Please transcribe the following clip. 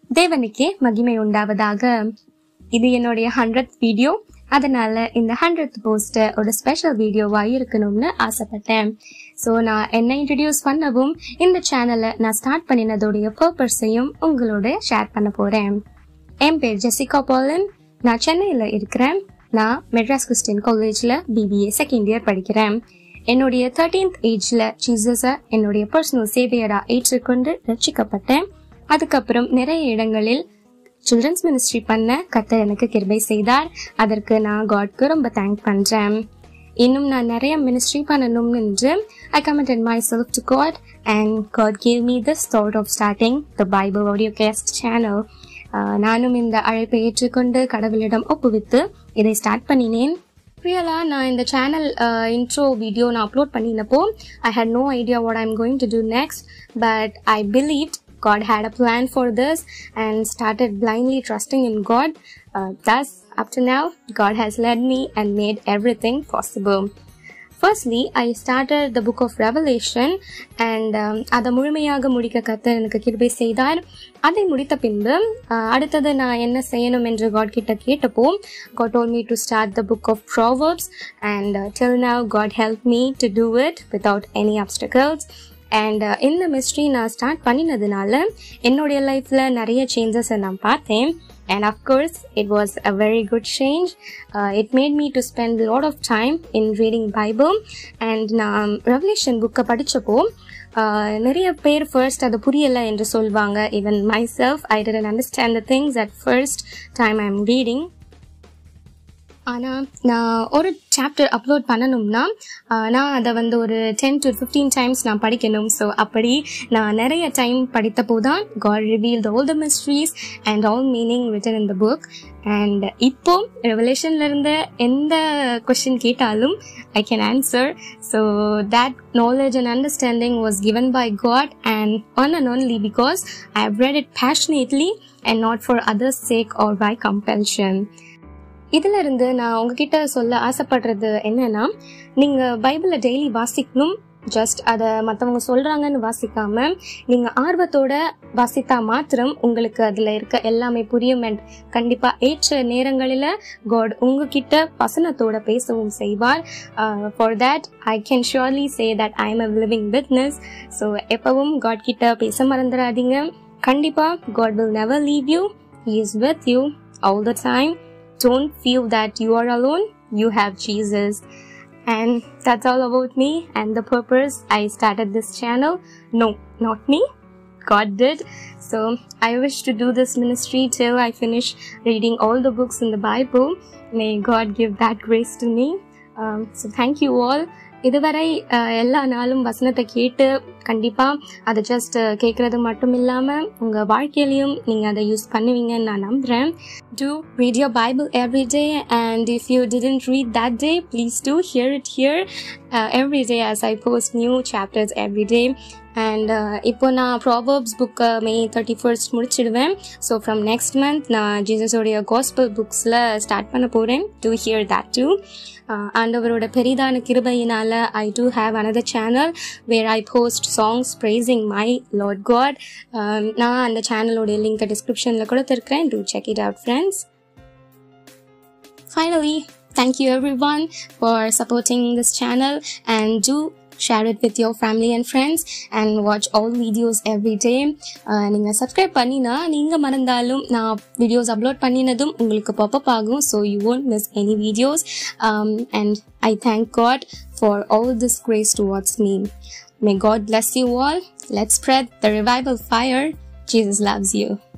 தேவனுக்கே மகிமை உண்டாவதாக இது என்னுடைய ஹண்ட்ரட் வீடியோ அதனால இந்த ஹண்ட்ரட் போஸ்ட ஒரு ஸ்பெஷல் வீடியோவா இருக்கணும்னு ஆசைப்பட்டேன் ஸோ நான் என்ன இன்ட்ரடியூஸ் பண்ணவும் இந்த சேனலை நான் ஸ்டார்ட் பண்ணினதோடைய பர்பஸையும் உங்களோட ஷேர் பண்ண போறேன் என் பேர் ஜெசிகா பாலன் நான் சென்னையில் இருக்கிறேன் நான் மெட்ராஸ் கிறிஸ்டியன் காலேஜில் பிபிஏ செகண்ட் இயர் படிக்கிறேன் என்னுடைய தேர்டீன்த் ஏஜ்ல ஜீசஸை என்னுடைய பர்சனல் சேவையரா ஏற்றுக்கொண்டு ரட்சிக்கப்பட்டேன் அதுக்கப்புறம் நிறைய இடங்களில் சில்ட்ரன்ஸ் மினிஸ்ட்ரி பண்ண கத்தர் எனக்கு கிருபை செய்தார் அதற்கு நான் காட்க்கு ரொம்ப தேங்க் பண்றேன் இன்னும் நான் நிறைய மினிஸ்ட்ரி பண்ணணும் என்று I commented myself to God and God gave me this thought of starting the Bible audio cast channel நானும் இந்த அழைப்பை ஏற்றுக்கொண்டு கடவுளிடம் ஒப்புவித்து இதை ஸ்டார்ட் பண்ணினேன் ரியலா நான் இந்த சேனல் இன்ட்ரோ வீடியோ நான் அப்லோட் பண்ணினப்போ I had no idea what I'm going to do next but I believe God had a plan for this and started blindly trusting in God. Uh, thus, up to now, God has led me and made everything possible. Firstly I started the book of Revelation and அதை முழுமையாக முடிக்க கத்த எனக்கு கிருபை செய்தார் அதை முடித்த பின்பு அடுத்தது நான் என்ன செய்யணும் என்று காட் கிட்ட கேட்டப்போ God told me to start the book of Proverbs and till now God help me to do it without any obstacles and இந்த மிஸ்ட்ரி நான் ஸ்டார்ட் பண்ணினதுனால என்னுடைய லைஃப்பில் நிறைய சேஞ்சஸை நான் பார்த்தேன் and of course it was a very good change uh, it made me to spend a lot of time in reading bible and நான் Revelation புக்கை படித்தப்போ நிறைய பேர் ஃபர்ஸ்ட் அது புரியலை என்று சொல்வாங்க even myself I didn't understand the things at first time I am reading ஆனால் நான் ஒரு சாப்டர் அப்லோட் பண்ணணும்னா நான் அதை வந்து ஒரு டென் டு ஃபிஃப்டீன் டைம்ஸ் நான் படிக்கணும் ஸோ அப்படி நான் நிறைய டைம் படித்தப்போ தான் God reveal all the mysteries and all meaning written in the book and இப்போ ரெவலேஷன்ல இருந்த எந்த கொஸ்டின் கேட்டாலும் I can answer so that knowledge and understanding was given by God and one and only because I have read it passionately and not for others sake or by compulsion இதுல இருந்து நான் உங்ககிட்ட சொல்ல ஆசைப்படுறது என்னன்னா நீங்க பைபிளை டெய்லி வாசிக்கணும் ஜஸ்ட் அதை மற்றவங்க சொல்றாங்கன்னு வாசிக்காம நீங்க ஆர்வத்தோட வாசித்தா மாத்திரம் உங்களுக்கு அதுல இருக்க எல்லாமே புரியும் அண்ட் கண்டிப்பா ஏற்ற நேரங்களில காட் உங்ககிட்ட வசனத்தோட பேசவும் செய்வார் for that I can surely say that I am a living witness so எப்பவும் காட் கிட்ட பேச மறந்துடாதீங்க கண்டிப்பா God will never leave you is with you all the time don't feel that you are alone you have jesus and that's all about me and the purpose i started this channel no not me god did so i wish to do this ministry till i finish reading all the books in the bible may god give that grace to me um, so thank you all இதுவரை எல்லா நாளும் வசனத்தை கேட்டு கண்டிப்பாக அதை just கேட்குறது மட்டும் இல்லாமல் உங்கள் வாழ்க்கையிலையும் நீங்கள் அதை யூஸ் பண்ணுவீங்கன்னு நான் நம்புகிறேன் to read your Bible every day and if you didn't read that day please to hear it here every day as I post new chapters every day and இப்போ நான் ப்ராபர்ப்ஸ் புக்கை மே தேர்ட்டி ஃபர்ஸ்ட் முடிச்சிடுவேன் so from next month நான் ஜீசஸோடைய gospel புக்ஸில் start பண்ண போகிறேன் to hear that two ஆண்டவரோட பெரிதான கிருபையினால I do have another channel where I post songs praising my Lord God நான் அந்த சேனலோடைய லிங்க் டிஸ்கிரிப்ஷனில் கொடுத்துருக்கிறேன் to check it out friends finally thank you everyone for supporting this channel and do share it with your family and friends and watch all videos every day நீங்கள் subscribe பண்ணினா நீங்கள் மறந்தாலும் நான் வீடியோஸ் அப்லோட் பண்ணினதும் உங்களுக்கு popup ஆகும் so you won't miss any videos um, and I thank God for all this grace towards me. May God bless you all. Let's spread the revival fire. Jesus loves you.